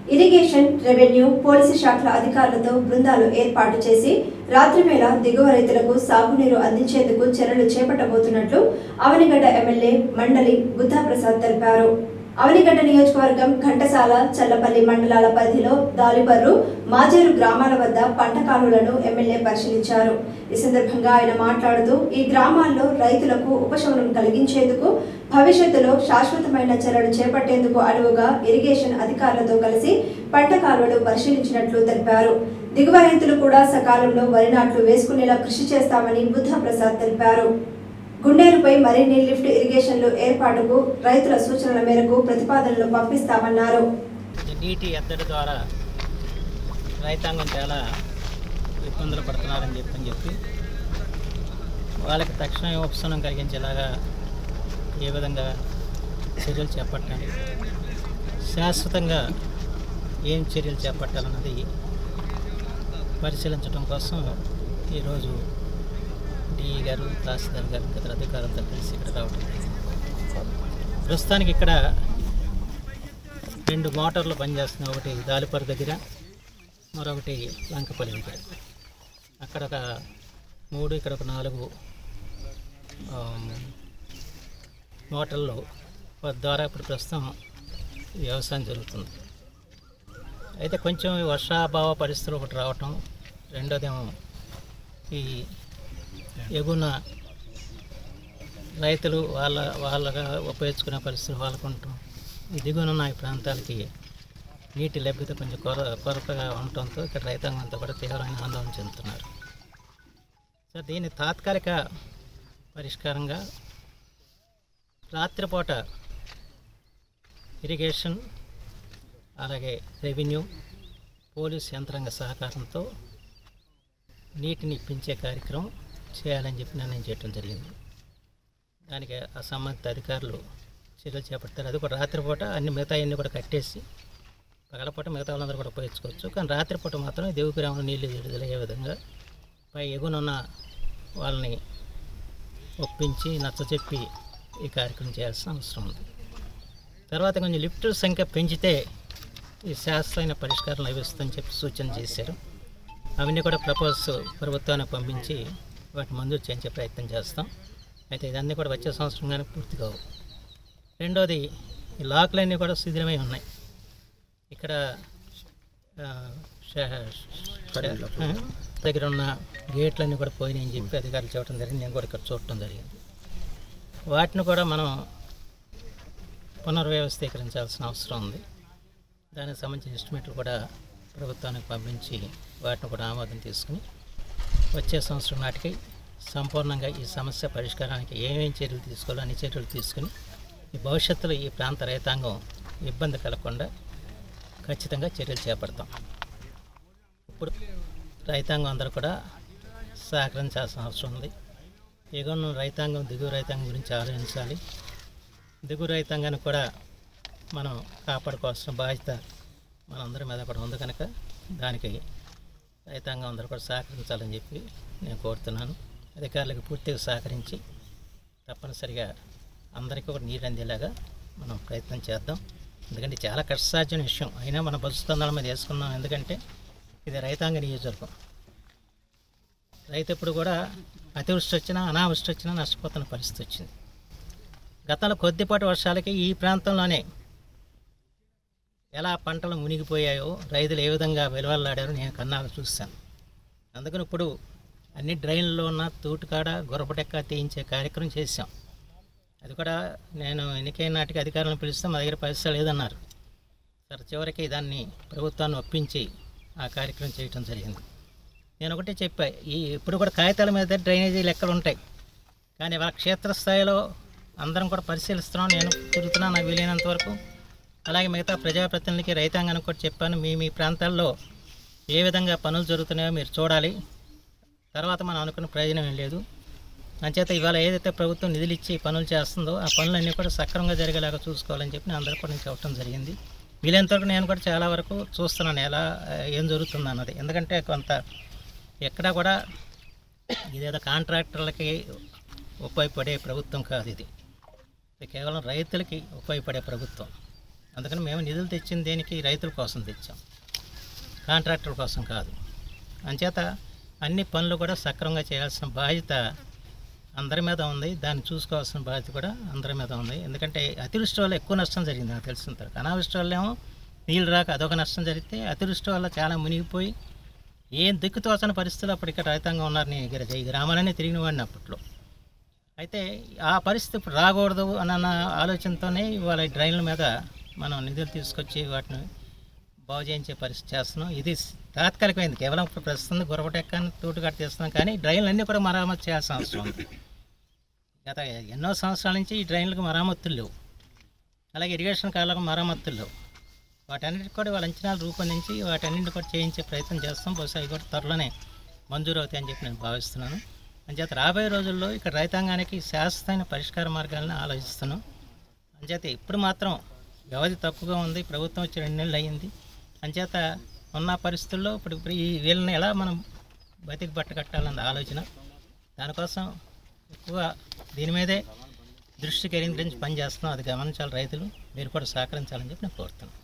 Irrigation revenue police శాఖల అధికారులతో బృందాలు ఏర్పాటు చేసి రాత్రివేళ దిగువ రైతులకు సాగునీరు అందించేందుకు చర్యలు చేపట్టబోతున్నట్లు అవనిగడ్డ ఎమ్మెల్యే మండలి బుద్ధాప్రసాద్ తెలిపారు అవనిగడ్డ నియోజకవర్గం ఘంటసాల చల్లపల్లి మండలాల పరిధిలో దాలిబర్రు మాజేరు గ్రామాల వద్ద పంట కాలువలను ఎమ్మెల్యే పరిశీలించారు ఈ సందర్భంగా ఆయన మాట్లాడుతూ ఈ గ్రామాల్లో రైతులకు ఉపశమనం కలిగించేందుకు భవిష్యత్తులో శాశ్వతమైన చర్యలు చేపట్టేందుకు అనువుగా ఇరిగేషన్ అధికారులతో కలిసి పంట కాలువలు పరిశీలించినట్లు తెలిపారు దిగువ రైతులు కూడా సకాలంలో వరి నాట్లు వేసుకునేలా కృషి చేస్తామని బుద్ధప్రసాద్ తెలిపారు గుండేరుపై మరిన్ని లిఫ్ట్ ఇరిగేషన్లు ఏర్పాటుకు రైతుల సూచనల మేరకు ప్రతిపాదనలు పంపిస్తామన్నారు ఈ నీటి ఎద్దడి ద్వారా రైతాంగం చాలా ఇబ్బందులు పడుతున్నారని చెప్పని చెప్పి వాళ్ళకి తక్షణ ఉపశమనం కలిగించేలాగా ఏ విధంగా చర్యలు చేపట్టాలి శాశ్వతంగా ఏం చర్యలు చేపట్టాలన్నది పరిశీలించడం కోసం ఈరోజు డిఈ గారు తహసీల్దార్ గారు ఇతర అధికారులతో కలిసి ఇక్కడ రావడం జరిగింది. ప్రస్తుతానికి ఇక్కడ రెండు మోటార్లు పనిచేస్తున్నాయి ఒకటి దాలిపరి దగ్గర మరొకటి లంకపల్లి దగ్గర అక్కడ ఒక మూడు ఇక్కడ ఒక నాలుగు ఆమ్, మోటార్లు ద్వారా ఇప్పుడు ప్రస్తుతం వ్యవసాయం జరుగుతుంది అయితే కొంచెం ఈ వర్షాభావ పరిస్థితులు ఒకటి రావటం రెండోదేమో ఈ ఎగున రైతులు వాళ్ళ వాళ్ళగా ఉపయోగించుకునే పరిస్థితులు వాళ్ళకు ఉండటం ఈ దిగువన ఉన్న ఈ ప్రాంతాలకి నీటి లభ్యత కొంచెం కొర కొరతగా ఉండటంతో ఇక్కడ రైతాంగం అంతా కూడా తీవ్రమైన ఆందోళన చెందుతున్నారు సో దీని తాత్కాలిక పరిష్కారంగా రాత్రిపూట ఇరిగేషన్ అలాగే రెవెన్యూ పోలీస్ యంత్రాంగ సహకారంతో నీటిని ఇప్పించే కార్యక్రమం చేయాలని చెప్పి నిర్ణయం చేయడం జరిగింది దానికి ఆ సంబంధిత అధికారులు చర్యలు చేపడతారు అది కూడా రాత్రిపూట అన్ని మిగతా అన్ని కూడా కట్టేసి పగలపూట మిగతా వాళ్ళందరూ కూడా ఉపయోగించుకోవచ్చు కానీ రాత్రిపూట మాత్రం దేవు గ్రామంలో నీళ్ళు విడుదలయ్యే విధంగా పై ఎగునున్న వాళ్ళని ఒప్పించి నచ్చచెప్పి ఈ కార్యక్రమం చేయాల్సిన అవసరం ఉంది తర్వాత కొంచెం లిఫ్ట్ సంఖ్య పెంచితే ఈ శాస్త్రైన పరిష్కారం లభిస్తుందని చెప్పి సూచన చేశారు అవన్నీ కూడా ప్రపోజ్ ప్రభుత్వానికి పంపించి వాటిని మంజూరు చేయించే ప్రయత్నం చేస్తాం అయితే ఇదన్నీ కూడా వచ్చే సంవత్సరం కానీ పూర్తి కావు రెండోది ఈ లాక్లన్నీ కూడా శిథిలమై ఉన్నాయి ఇక్కడ ఆ, ష- ఆ, దగ్గర ఉన్న గేట్లన్నీ కూడా పోయినాయని చెప్పి అధికారులు చెప్పడం జరిగింది నేను కూడా ఇక్కడ చూడటం జరిగింది వాటిని కూడా మనం పునర్వ్యవస్థీకరించాల్సిన అవసరం ఉంది దానికి సంబంధించిన ఎస్టిమేట్లు కూడా ప్రభుత్వానికి పంపించి వాటిని కూడా ఆమోదం తీసుకుని వచ్చే సంవత్సరం నాటికి సంపూర్ణంగా ఈ సమస్య పరిష్కారానికి ఏమేం చర్యలు తీసుకోవాలో అన్ని చర్యలు తీసుకుని ఈ భవిష్యత్తులో ఈ ప్రాంత రైతాంగం ఇబ్బంది కలగకుండా ఖచ్చితంగా చర్యలు చేపడతాం ఇప్పుడు రైతాంగం అందరూ కూడా సహకరించాల్సిన అవసరం ఉంది ఎగువ రైతాంగం దిగువ రైతాంగం గురించి ఆలోచించాలి దిగువ రైతాంగాన్ని కూడా మనం కాపాడుకోవాల్సిన బాధ్యత మనందరి మీద కూడా ఉంది కనుక దానికి రైతాంగం అందరూ కూడా సహకరించాలని చెప్పి నేను కోరుతున్నాను అధికారులకు పూర్తిగా సహకరించి తప్పనిసరిగా అందరికీ కూడా నీరు అందేలాగా మనం ప్రయత్నం చేద్దాం ఎందుకంటే చాలా కష్టసాధ్యమైన విషయం అయినా మన బస్సుతందాల మీద వేసుకున్నాం ఎందుకంటే ఇది రైతాంగ నియోజకవర్గం రైతు ఎప్పుడు కూడా అతివృష్టి వచ్చినా అనావృష్టి వచ్చినా నష్టపోతున్న పరిస్థితి వచ్చింది గతంలో కొద్దిపాటి వర్షాలకి ఈ ప్రాంతంలోనే ఎలా పంటలు మునిగిపోయాయో రైతులు ఏ విధంగా వెలువల్లాడారో నేను కన్నాలు చూశాను అందుకని ఇప్పుడు అన్ని డ్రైన్లలో ఉన్న తూటుకాడ గొరపటెక్క తీయించే కార్యక్రమం చేశాం అది కూడా నేను ఎన్నికైన నాటికి అధికారులను పిలిస్తే మా దగ్గర పరిస్థితి లేదన్నారు సరే చివరికి దాన్ని ప్రభుత్వాన్ని ఒప్పించి ఆ కార్యక్రమం చేయటం జరిగింది నేను ఒకటే చెప్పా ఈ ఇప్పుడు కూడా కాగితాల మీద డ్రైనేజీ లెక్కలు ఉంటాయి కానీ వాళ్ళ క్షేత్రస్థాయిలో అందరం కూడా పరిశీలిస్తున్నాం నేను తిరుగుతున్నాను నాకు వీలైనంత వరకు అలాగే మిగతా ప్రజాప్రతినిధులకి రైతాంగానికి కూడా చెప్పాను మీ మీ ప్రాంతాల్లో ఏ విధంగా పనులు జరుగుతున్నాయో మీరు చూడాలి తర్వాత మనం అనుకున్న ప్రయోజనం ఏం లేదు అంచేత ఇవాళ ఏదైతే ప్రభుత్వం నిధులు ఇచ్చి పనులు చేస్తుందో ఆ పనులన్నీ కూడా సక్రమంగా జరిగేలాగా చూసుకోవాలని చెప్పి నేను అందరూ కూడా నేను చెప్పడం జరిగింది వీలైనంత వరకు నేను కూడా చాలా వరకు చూస్తున్నాను ఎలా ఆ, ఏం జరుగుతుంది అన్నది ఎందుకంటే కొంత ఎక్కడా కూడా ఇదేదో కాంట్రాక్టర్లకి ఉపయోగపడే ప్రభుత్వం కాదు ఇది ఇది కేవలం రైతులకి ఉపయోగపడే ప్రభుత్వం అందుకని మేము నిధులు తెచ్చిన దేనికి రైతుల కోసం తెచ్చాం కాంట్రాక్టర్ కోసం కాదు అంచేత అన్ని పనులు కూడా సక్రమంగా చేయాల్సిన బాధ్యత అందరి మీద ఉంది దాన్ని చూసుకోవాల్సిన బాధ్యత కూడా అందరి మీద ఉంది ఎందుకంటే అతివృష్టి వల్ల ఎక్కువ నష్టం జరిగింది నాకు తెలిసిన తర్వాత అనావృష్టి వల్ల ఏమో నీళ్ళు రాక అదొక నష్టం జరిగితే అతివృష్టి వల్ల చాలా మునిగిపోయి ఏం దిక్కు తోచని పరిస్థితులు అప్పుడు ఇక్కడ రైతాంగం ఉన్నారు నేను ఇక్కడ ఈ గ్రామాలన్నీ తిరిగిన వాడిని అప్పట్లో అయితే ఆ పరిస్థితి ఇప్పుడు రాకూడదు అన్న ఆలోచనతోనే ఇవాళ ఈ డ్రైన్ల మీద మనం నిధులు తీసుకొచ్చి వాటిని బాగు చేయించే పరిస్థితి చేస్తున్నాం ఇది తాత్కాలికమైంది కేవలం ఇప్పుడు ప్రస్తుతం గురవటెక్కని తోటు కట్టి తీస్తున్నాం కానీ డ్రైన్లు అన్నీ కూడా మరమ్మతు చేయాల్సిన అవసరం ఉంది గత ఎన్నో సంవత్సరాల నుంచి ఈ డ్రైన్లకు మరమ్మతులు లేవు అలాగే ఇరిగేషన్ కాళ్ళకు మరమ్మతులు లేవు వాటన్నిటికి కూడా వాళ్ళ అంచనాలు రూపొందించి వాటన్నింటి కూడా చేయించే ప్రయత్నం చేస్తాం బహుశా అవి కూడా త్వరలోనే మంజూరు అవుతాయని చెప్పి నేను భావిస్తున్నాను అంచేత రాబోయే రోజుల్లో ఇక్కడ రైతాంగానికి శాశ్వతమైన పరిష్కార మార్గాలను ఆలోచిస్తున్నాం అంచేత ఇప్పుడు మాత్రం వ్యవధి తక్కువగా ఉంది ప్రభుత్వం వచ్చి రెండు నెలలు అయ్యింది అంచేత ఉన్న పరిస్థితుల్లో ఇప్పుడు ఇప్పుడు ఈ వీళ్ళని ఎలా మనం బతికి బట్ట కట్టాలన్న ఆలోచన దానికోసం ఎక్కువ దీని మీదే దృష్టి కేంద్రించి పనిచేస్తున్నాం అది గమనించాలి రైతులు మీరు కూడా సహకరించాలని చెప్పి నేను కోరుతున్నాను